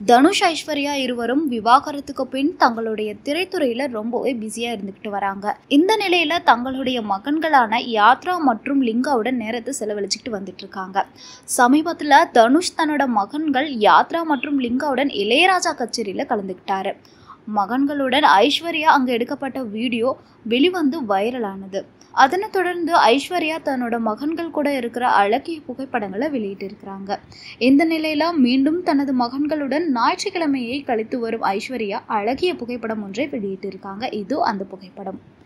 தனுஷ் ஐஸ்வர்யா இருவரும் விவாகரத்துக்கு பின் தங்களுடைய திரைத்துறையில ரொம்பவே பிஸியா இருந்துகிட்டு வராங்க இந்த நிலையில தங்களுடைய மகன்களான யாத்ரா மற்றும் லிங்காவுடன் நேரத்தை செலவழிச்சுக்கிட்டு வந்துட்டு இருக்காங்க சமீபத்துல தனுஷ் தன்னோட மகன்கள் யாத்ரா மற்றும் லிங்காவுடன் இளையராஜா கச்சேரியில கலந்துக்கிட்டாரு மகன்களுடன் ஐஸ்வர்யா அங்க எடுக்கப்பட்ட வீடியோ வெளிவந்து வைரலானது அதனைத் தொடர்ந்து ஐஸ்வர்யா தன்னோட மகன்கள் கூட இருக்கிற அழகிய புகைப்படங்களை வெளியிட்டிருக்கிறாங்க இந்த நிலையில மீண்டும் தனது மகன்களுடன் ஞாயிற்றுக்கிழமையை கழித்து வரும் ஐஸ்வர்யா அழகிய புகைப்படம் ஒன்றை வெளியிட்டிருக்காங்க இது அந்த புகைப்படம்